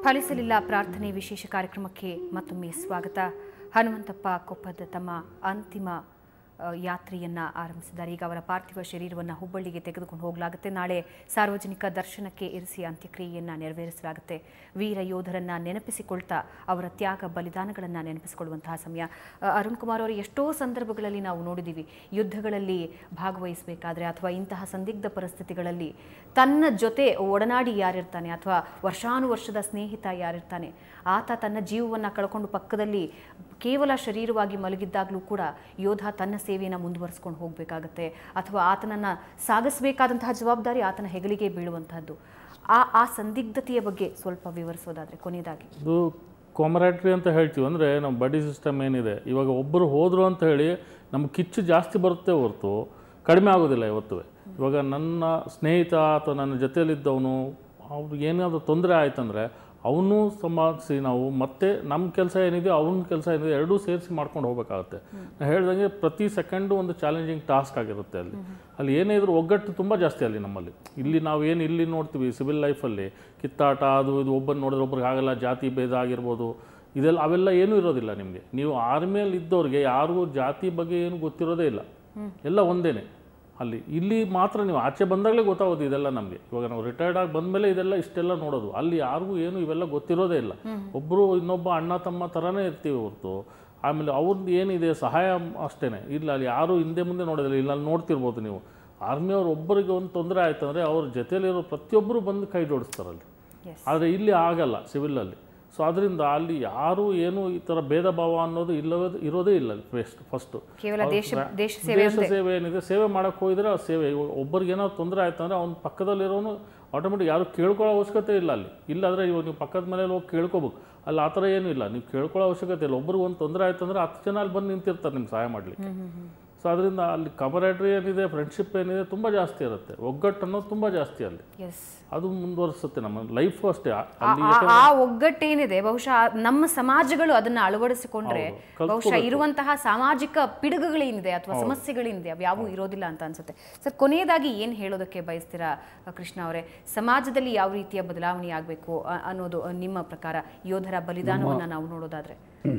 ಫಲಿಸಲಿಲ್ಲ ಪ್ರಾರ್ಥನೆ ವಿಶೇಷ ಕಾರ್ಯಕ್ರಮಕ್ಕೆ ಮತ್ತೊಮ್ಮೆ ಸ್ವಾಗತ ಹನುಮಂತಪ್ಪ ಕೊಪ್ಪದ ತಮ್ಮ ಅಂತಿಮ ಆ, ಯಾತ್ರೆಯನ್ನ ಆರಂಭಿಸಿದ್ದಾರೆ ಈಗ ಅವರ ಪಾರ್ಥಿವ ಶರೀರವನ್ನು ಹುಬ್ಬಳ್ಳಿಗೆ ತೆಗೆದುಕೊಂಡು ಹೋಗಲಾಗುತ್ತೆ ನಾಳೆ ಸಾರ್ವಜನಿಕ ದರ್ಶನಕ್ಕೆ ಇರಿಸಿ ಅಂತ್ಯಕ್ರಿಯೆಯನ್ನ ನೆರವೇರಿಸಲಾಗುತ್ತೆ ವೀರ ಯೋಧರನ್ನ ನೆನಪಿಸಿಕೊಳ್ತಾ ಅವರ ತ್ಯಾಗ ಬಲಿದಾನಗಳನ್ನು ನೆನಪಿಸಿಕೊಳ್ಳುವಂತಹ ಸಮಯ ಆ, ಅರುಣ್ ಕುಮಾರ್ ಅವರು ಎಷ್ಟೋ ಸಂದರ್ಭಗಳಲ್ಲಿ ನಾವು ನೋಡಿದ್ದೀವಿ ಯುದ್ಧಗಳಲ್ಲಿ ಭಾಗವಹಿಸಬೇಕಾದ್ರೆ ಅಥವಾ ಇಂತಹ ಸಂದಿಗ್ಧ ಪರಿಸ್ಥಿತಿಗಳಲ್ಲಿ ತನ್ನ ಜೊತೆ ಒಡನಾಡಿ ಯಾರಿರ್ತಾನೆ ಅಥವಾ ವರ್ಷಾನುವರ್ಷದ ಸ್ನೇಹಿತ ಯಾರಿರ್ತಾನೆ ಆತ ತನ್ನ ಜೀವವನ್ನು ಕಳ್ಕೊಂಡು ಪಕ್ಕದಲ್ಲಿ ಕೇವಲ ಶರೀರವಾಗಿ ಮಲಗಿದ್ದಾಗಲೂ ಕೂಡ ಯೋಧ ತನ್ನ ಸೇವೆಯನ್ನು ಮುಂದುವರಿಸ್ಕೊಂಡು ಹೋಗಬೇಕಾಗತ್ತೆ ಅಥವಾ ಆತನನ್ನು ಸಾಗಿಸಬೇಕಾದಂತಹ ಜವಾಬ್ದಾರಿ ಆತನ ಹೆಗಲಿಗೆ ಬೀಳುವಂತಹದ್ದು ಆ ಆ ಸಂದಿಗ್ಧತೆಯ ಬಗ್ಗೆ ಸ್ವಲ್ಪ ವಿವರಿಸೋದಾದ್ರೆ ಕೊನೆಯದಾಗಿ ಇದು ಕಾಮರಾಟ್ರಿ ಅಂತ ಹೇಳ್ತೀವಿ ಅಂದರೆ ನಮ್ಮ ಬಡಿ ಸಿಸ್ಟಮ್ ಏನಿದೆ ಇವಾಗ ಒಬ್ಬರು ಹೋದರು ಅಂತ ಹೇಳಿ ನಮ್ಗೆ ಕಿಚ್ಚು ಜಾಸ್ತಿ ಬರುತ್ತೆ ಹೊರತು ಕಡಿಮೆ ಆಗೋದಿಲ್ಲ ಇವತ್ತು ಇವಾಗ ನನ್ನ ಸ್ನೇಹಿತ ಅಥವಾ ನನ್ನ ಜೊತೆಯಲ್ಲಿದ್ದವನು ಅವ್ರಿಗೆ ಏನಾದರೂ ತೊಂದರೆ ಆಯ್ತಂದರೆ ಅವನು ಸಂಭಾಳಿಸಿ ನಾವು ಮತ್ತೆ ನಮ್ಮ ಕೆಲಸ ಏನಿದೆ ಅವನ ಕೆಲಸ ಏನಿದೆ ಎರಡೂ ಸೇರಿಸಿ ಮಾಡ್ಕೊಂಡು ಹೋಗ್ಬೇಕಾಗುತ್ತೆ ನಾನು ಹೇಳ್ದಂಗೆ ಪ್ರತಿ ಸೆಕೆಂಡು ಒಂದು ಚಾಲೆಂಜಿಂಗ್ ಟಾಸ್ಕ್ ಆಗಿರುತ್ತೆ ಅಲ್ಲಿ ಅಲ್ಲಿ ಏನೇ ಇದ್ರೂ ಒಗ್ಗಟ್ಟು ತುಂಬ ಜಾಸ್ತಿ ಅಲ್ಲಿ ನಮ್ಮಲ್ಲಿ ಇಲ್ಲಿ ನಾವು ಏನು ಇಲ್ಲಿ ನೋಡ್ತೀವಿ ಸಿವಿಲ್ ಲೈಫಲ್ಲಿ ಕಿತ್ತಾಟ ಅದು ಇದು ಒಬ್ಬರು ನೋಡಿದ್ರೆ ಒಬ್ರಿಗೆ ಆಗಲ್ಲ ಜಾತಿ ಭೇದ ಆಗಿರ್ಬೋದು ಇದೆಲ್ಲ ಅವೆಲ್ಲ ಏನೂ ಇರೋದಿಲ್ಲ ನಿಮಗೆ ನೀವು ಆರ್ಮಿಯಲ್ಲಿ ಇದ್ದವ್ರಿಗೆ ಯಾರಿಗೂ ಜಾತಿ ಬಗ್ಗೆ ಏನು ಗೊತ್ತಿರೋದೇ ಇಲ್ಲ ಎಲ್ಲ ಒಂದೇನೆ ಅಲ್ಲಿ ಇಲ್ಲಿ ಮಾತ್ರ ನೀವು ಆಚೆ ಬಂದಾಗಲೇ ಗೊತ್ತಾಗೋದು ಇದೆಲ್ಲ ನಮಗೆ ಇವಾಗ ನಾವು ರಿಟೈರ್ಡ್ ಆಗಿ ಬಂದಮೇಲೆ ಇದೆಲ್ಲ ಇಷ್ಟೆಲ್ಲ ನೋಡೋದು ಅಲ್ಲಿ ಯಾರಿಗೂ ಏನು ಇವೆಲ್ಲ ಗೊತ್ತಿರೋದೇ ಇಲ್ಲ ಒಬ್ಬರು ಇನ್ನೊಬ್ಬ ಅಣ್ಣ ತಮ್ಮ ಥರನೇ ಇರ್ತೀವಿ ಹೊರತು ಆಮೇಲೆ ಅವ್ರದ್ದು ಏನಿದೆ ಸಹಾಯ ಅಷ್ಟೇ ಇಲ್ಲ ಅಲ್ಲಿ ಯಾರು ಹಿಂದೆ ಮುಂದೆ ನೋಡೋದಿಲ್ಲ ಇಲ್ಲ ಅಲ್ಲಿ ನೋಡ್ತಿರ್ಬೋದು ನೀವು ಆರ್ಮಿಯವ್ರು ಒಬ್ಬರಿಗೆ ಒಂದು ತೊಂದರೆ ಆಯ್ತು ಅಂದರೆ ಅವ್ರ ಜೊತೆಲಿರೋ ಪ್ರತಿಯೊಬ್ಬರು ಬಂದು ಕೈ ಜೋಡಿಸ್ತಾರಲ್ಲಿ ಎಸ್ ಆದರೆ ಇಲ್ಲಿ ಆಗಲ್ಲ ಸಿವಿಲಲ್ಲಿ ಸೊ ಅದರಿಂದ ಅಲ್ಲಿ ಯಾರು ಏನು ಈ ಥರ ಭೇದ ಭಾವ ಅನ್ನೋದು ಇಲ್ಲವೇ ಇರೋದೇ ಇಲ್ಲ ಫಸ್ಟ್ ಫಸ್ಟು ಕೇವಲ ದೇಶ ದೇಶ ಸೇವೆ ದೇಶ ಸೇವೆ ಏನಿದೆ ಸೇವೆ ಮಾಡಕ್ಕೆ ಹೋಗಿದ್ರೆ ಆ ಸೇವೆ ಇವಾಗ ಒಬ್ಬರಿಗೆ ಏನಾದ್ರು ತೊಂದರೆ ಆಯ್ತು ಅಂದರೆ ಅವ್ನ ಪಕ್ಕದಲ್ಲಿರೋನು ಆಟೋಮೆಟಿಕ್ ಯಾರು ಕೇಳ್ಕೊಳ್ಳೋ ಅವಶ್ಯಕತೆ ಇಲ್ಲ ಅಲ್ಲಿ ಇಲ್ಲಾಂದರೆ ಇವಾಗ ನೀವು ಪಕ್ಕದ ಮನೇಲಿ ಹೋಗಿ ಕೇಳ್ಕೊಬೇಕು ಅಲ್ಲಿ ಆ ಥರ ಏನೂ ಇಲ್ಲ ನೀವು ಕೇಳ್ಕೊಳ್ಳೋ ಅವಶ್ಯಕತೆ ಇಲ್ಲ ಒಬ್ರಿಗೆ ಒಂದು ತೊಂದರೆ ಆಯ್ತು ಅಂದರೆ ಹತ್ತು ಜನ ಅಲ್ಲಿ ಬಂದು ನಿಂತಿರ್ತಾರೆ ನಿಮ್ಗೆ ಸಹಾಯ ಮಾಡಲಿಕ್ಕೆ ಸೊ ಅದರಿಂದ ಅಲ್ಲಿ ಕಮರೇಟ್ರಿ ಏನಿದೆ ಫ್ರೆಂಡ್ಶಿಪ್ ಏನಿದೆ ತುಂಬ ಜಾಸ್ತಿ ಇರುತ್ತೆ ಒಗ್ಗಟ್ಟು ಅನ್ನೋದು ತುಂಬ ಜಾಸ್ತಿ ಅಲ್ಲಿ ಎಸ್ ಅದು ಮುಂದುವರಿಸುತ್ತೆ ನಮ್ಮ ಲೈಫು ಅಷ್ಟೇ ಆ- ಆ- ಅಲ್ಲಿ ಆ- ಆ ಒಗ್ಗಟ್ಟೇನಿದೆ ಬಹುಶಃ ನಮ್ಮ ಸಮಾಜಗಳು ಅದನ್ನ ಅಳವಡಿಸಿಕೊಂಡ್ರೆ ಬಹುಶಃ ಇರುವಂತಹ ಸಾಮಾಜಿಕ ಪಿಡುಗುಗಳೇನಿದೆ ಅಥವಾ ಸಮಸ್ಯೆಗಳೇನಿದೆ ಅವು ಯಾವೂ ಇರೋದಿಲ್ಲ ಅಂತ ಅನ್ಸುತ್ತೆ ಸರ್ ಕೊನೆಯದಾಗಿ ಏನು ಹೇಳೋದಕ್ಕೆ ಬಯಸ್ತೀರಾ ಅ, ಕೃಷ್ಣ ಅವರೇ ಸಮಾಜದಲ್ಲಿ ಯಾವ ರೀತಿಯ ಬದಲಾವಣೆ ಆಗಬೇಕು ಅನ್ನೋದು ಅ, ನಿಮ್ಮ ಪ್ರಕಾರ ಯೋಧರ ಬಲಿದಾನವನ್ನ ನಾವು ನೋಡೋದಾದ್ರೆ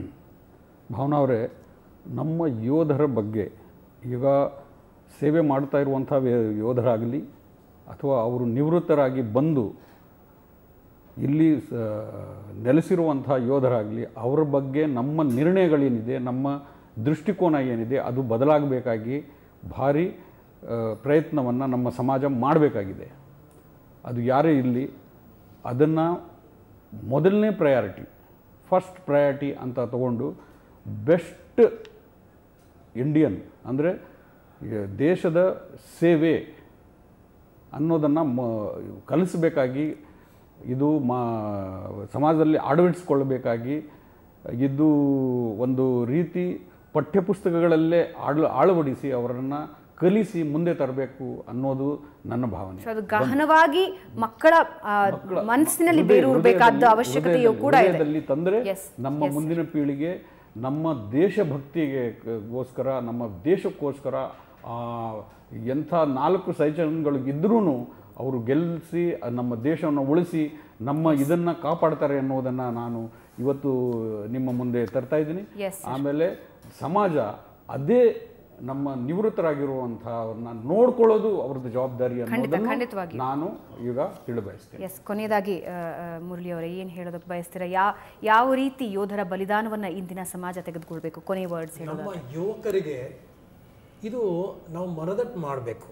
ಭಾವನಾ ಅವರೇ ನಮ್ಮ ಯೋಧರ ಬಗ್ಗೆ ಈಗ ಸೇವೆ ಮಾಡ್ತಾ ಇರುವಂಥ ವೇ- ಯೋಧರಾಗಲಿ ಅಥವಾ ಅವರು ನಿವೃತ್ತರಾಗಿ ಬಂದು ಇಲ್ಲಿ ಸ ನೆಲೆಸಿರುವಂಥ ಯೋಧರಾಗಲಿ ಅವರ ಬಗ್ಗೆ ನಮ್ಮ ನಿರ್ಣಯಗಳೇನಿದೆ ನಮ್ಮ ದೃಷ್ಟಿಕೋನ ಏನಿದೆ ಅದು ಬದಲಾಗಬೇಕಾಗಿ ಭಾರಿ ಪ್ರಯತ್ನವನ್ನು ನಮ್ಮ ಸಮಾಜ ಮಾಡಬೇಕಾಗಿದೆ ಅದು ಯಾರೇ ಇರಲಿ ಅದನ್ನು ಮೊದಲನೇ ಪ್ರಯಾರಿಟಿ ಫಸ್ಟ್ ಪ್ರಯಾರಿಟಿ ಅಂತ ತಗೊಂಡು ಬೆಸ್ಟ್ ಇಂಡಿಯನ್ ಅಂದರೆ ದೇಶದ ಸೇವೆ ಅನ್ನೋದನ್ನು ಮ ಕಲಿಸಬೇಕಾಗಿ ಇದು ಮಾ ಸಮಾಜದಲ್ಲಿ ಅಳವಡಿಸ್ಕೊಳ್ಬೇಕಾಗಿ ಇದು ಒಂದು ರೀತಿ ಪಠ್ಯಪುಸ್ತಕಗಳಲ್ಲೇ ಆಳ ಆಳವಡಿಸಿ ಅವರನ್ನು ಕಲಿಸಿ ಮುಂದೆ ತರಬೇಕು ಅನ್ನೋದು ನನ್ನ ಭಾವನೆ ಸೊ ಅದು ಗಹನವಾಗಿ ಮಕ್ಕಳ ಆ, ಮನಸ್ಸಿನಲ್ಲಿ ಬೇರೂರಬೇಕಾದ ಅವಶ್ಯಕತೆಯೂ ಕೂಡ ಇದೆ ಹೃದಯದಲ್ಲಿ ತಂದರೆ Yes, ನಮ್ಮ ಮುಂದಿನ ಪೀಳಿಗೆ ನಮ್ಮ ದೇಶಭಕ್ತಿಗೆ ಗೋಸ್ಕರ ನಮ್ಮ ದೇಶಕ್ಕೋಸ್ಕರ ಆ, ಎಂಥ ನಾಲ್ಕು ಸೈಜನ್ಗಳಿಗಿದ್ರೂ ಅವರು ಗೆಲ್ಲಿಸಿ ನಮ್ಮ ದೇಶವನ್ನು ಉಳಿಸಿ ನಮ್ಮ ಇದನ್ನು ಕಾಪಾಡ್ತಾರೆ ಅನ್ನೋದನ್ನು ನಾನು ಇವತ್ತು ನಿಮ್ಮ ಮುಂದೆ ತರ್ತಾ ಇದ್ದೀನಿ Yes, ಆಮೇಲೆ ಸಮಾಜ ಅದೇ ನಮ್ಮ ನಿವೃತ್ತರಾಗಿರುವಂಥವ್ರನ್ನ ನೋಡ್ಕೊಳ್ಳೋದು ಅವ್ರದ್ದು ಜವಾಬ್ದಾರಿ ಅನ್ನೋದನ್ನು ಖಂಡಿತವಾಗಿ. ನಾನು ಈಗ ತಿಳಿಬಯಸ್ತೇನೆ ಎಸ್ ಕೊನೆಯದಾಗಿ ಆ, ಆ, ಮುರಳಿ ಅವರೇ ಏನು ಹೇಳೋದಕ್ಕೆ ಬಯಸ್ತೀರಾ ಯಾ ಯಾವ ರೀತಿ ಯೋಧರ ಬಲಿದಾನವನ್ನ ಇಂದಿನ ಸಮಾಜ ತೆಗೆದುಕೊಳ್ಬೇಕು ಕೊನೆ ವರ್ಡ್ಸ್ ಹೇಳೋದು ನಮ್ಮ ಯುವಕರಿಗೆ ಇದು ನಾವು ಮನದಟ್ಟು ಮಾಡಬೇಕು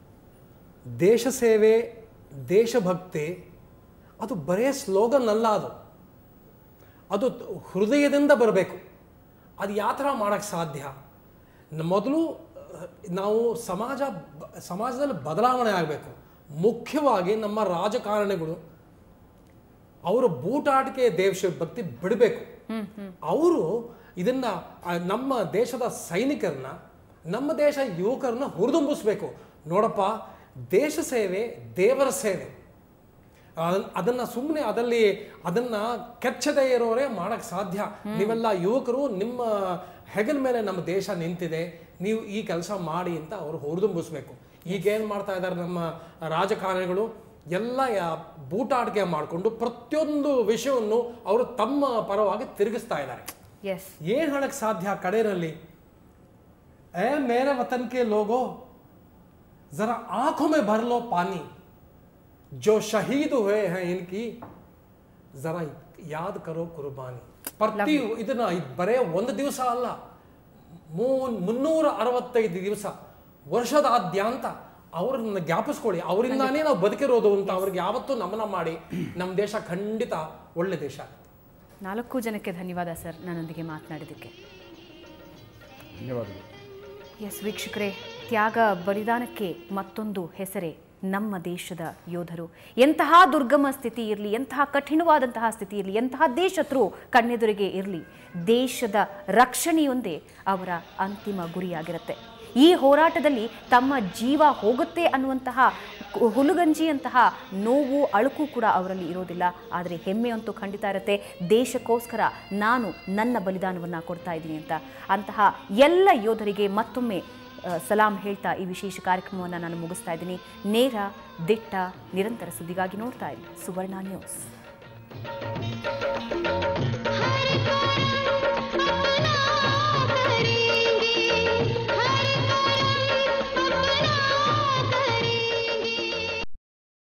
ದೇಶ ಸೇವೆ ದೇಶಭಕ್ತಿ ಅದು ಬರೇ ಸ್ಲೋಗನ್ ಅಲ್ಲ ಅದು ಅದು ತ- ಹೃದಯದಿಂದ ಬರಬೇಕು ಅದು ಯಾವ ಥರ ಮಾಡೋಕ್ಕೆ ಸಾಧ್ಯ ನ- ಮೊದಲು ಅಹ್, ನಾವು ಸಮಾಜ ಬ- ಸಮಾಜದಲ್ಲಿ ಬದಲಾವಣೆ ಆಗಬೇಕು ಮುಖ್ಯವಾಗಿ ನಮ್ಮ ರಾಜಕಾರಣಿಗಳು ಅವರ ಬೂಟಾಟಿಕೆ ದೇಶ ಭಕ್ತಿ ಬಿಡಬೇಕು ಅವರು ಇದನ್ನ ಆ, ನಮ್ಮ ದೇಶದ ಸೈನಿಕರನ್ನ ನಮ್ಮ ದೇಶ ಯುವಕರನ್ನ ಹುರಿದುಂಬಿಸ್ಬೇಕು ನೋಡಪ್ಪ ದೇಶ ಸೇವೆ ದೇವರ ಸೇವೆ ಅದನ್ನ- ಅದನ್ನ ಸುಮ್ಮನೆ ಅದಲ್ಲಿ ಅದನ್ನ ಕೆಚ್ಚದೆ ಇರೋರೇ ಮಾಡಕ್ ಸಾಧ್ಯ ನೀವೆಲ್ಲ ಯುವಕರು ನಿಮ್ಮ ಹೆಗಲ ಮೇಲೆ ನಮ್ಮ ದೇಶ ನಿಂತಿದೆ ನೀವು ಈ ಕೆಲಸ ಮಾಡಿ ಅಂತ ಅವರು ಹುರಿದುಂಬಿಸ್ಬೇಕು ಈಗ ಏನು ಮಾಡ್ತಾ ಇದ್ದಾರೆ ನಮ್ಮ ರಾಜಕಾರಣಿಗಳು ಎಲ್ಲ ಯಾ- ಬೂಟಾಟಿಕೆ ಮಾಡಿಕೊಂಡು ಪ್ರತಿಯೊಂದು ವಿಷಯವನ್ನು ಅವರು ತಮ್ಮ ಪರವಾಗಿ ತಿರುಗಿಸ್ತಾ ಇದ್ದಾರೆ ಎಸ್ ಏನು ಹೇಳಕ್ ಸಾಧ್ಯ ಕಡೆಯಲ್ಲಿ ಏ ಮೇರೆ ವತನ್ ಕೆ ಲೋಗೋ ಜರಾ आंखों में भर लो पानी जो शहीद हुए हैं इनकी ಜರಾ ಯಾದ್ ಕರೋ ಕುರ್ಬಾನಿ ಪ್ರತಿ ಇದನ್ನ ಇದ್ ಬರೇ ಒಂದು ದಿವಸ ಅಲ್ಲ ಮೂನ್ ಮುನ್ನೂರ ಅರವತ್ತೈದು ದಿವಸ ವರ್ಷದಾದ್ಯಂತ ಅವ್ರನ್ನ ಜ್ಞಾಪಿಸ್ಕೊಳ್ಳಿ ಅವರಿಂದಾನೇ ನಾವು ಬದುಕಿರೋದು ಅಂತ ಅವ್ರಿಗೆ ಯಾವತ್ತೂ ನಮನ ಮಾಡಿ ನಮ್ಮ ದೇಶ ಖಂಡಿತ ಒಳ್ಳೆ ದೇಶ ಆಗುತ್ತೆ ನಾಲ್ಕು ಜನಕ್ಕೆ ಧನ್ಯವಾದ ಸರ್ ನನ್ನೊಂದಿಗೆ ಮಾತನಾಡಿದ್ದಕ್ಕೆ ಧನ್ಯವಾದಗಳು ಎಸ್ ವೀಕ್ಷಕರೇ ತ್ಯಾಗ ಬಲಿದಾನಕ್ಕೆ ಮತ್ತೊಂದು ಹೆಸರೇ ನಮ್ಮ ದೇಶದ ಯೋಧರು ಎಂತಹ ದುರ್ಗಮ ಸ್ಥಿತಿ ಇರಲಿ ಎಂತಹ ಕಠಿಣವಾದಂತಹ ಸ್ಥಿತಿ ಇರಲಿ ಎಂತಹ ದೇಶತ್ರು ಕಣ್ಣೆದುರಿಗೆ ಇರಲಿ ದೇಶದ ರಕ್ಷಣೆಯೊಂದೇ ಅವರ ಅಂತಿಮ ಗುರಿಯಾಗಿರುತ್ತೆ ಈ ಹೋರಾಟದಲ್ಲಿ ತಮ್ಮ ಜೀವ ಹೋಗುತ್ತೆ ಅನ್ನುವಂತಹ ಕು- ಹುಲುಗಂಜಿಯಂತಹ ನೋವು ಅಳುಕು ಕೂಡ ಅವರಲ್ಲಿ ಇರೋದಿಲ್ಲ ಆದರೆ ಹೆಮ್ಮೆಯಂತೂ ಖಂಡಿತ ಇರುತ್ತೆ ದೇಶಕ್ಕೋಸ್ಕರ ನಾನು ನನ್ನ ಬಲಿದಾನವನ್ನು ಕೊಡ್ತಾ ಇದ್ದೀನಿ ಅಂತ ಅಂತಹ ಎಲ್ಲ ಯೋಧರಿಗೆ ಮತ್ತೊಮ್ಮೆ ಆ, ಸಲಾಂ ಹೇಳ್ತಾ ಈ ವಿಶೇಷ ಕಾರ್ಯಕ್ರಮವನ್ನು ನಾನು ಮುಗಿಸ್ತಾ ಇದ್ದೀನಿ ನೇರ ದಿಟ್ಟ ನಿರಂತರ ಸುದ್ದಿಗಾಗಿ ನೋಡ್ತಾ ಇರಿ ಸುವರ್ಣ ನ್ಯೂಸ್ हर कोई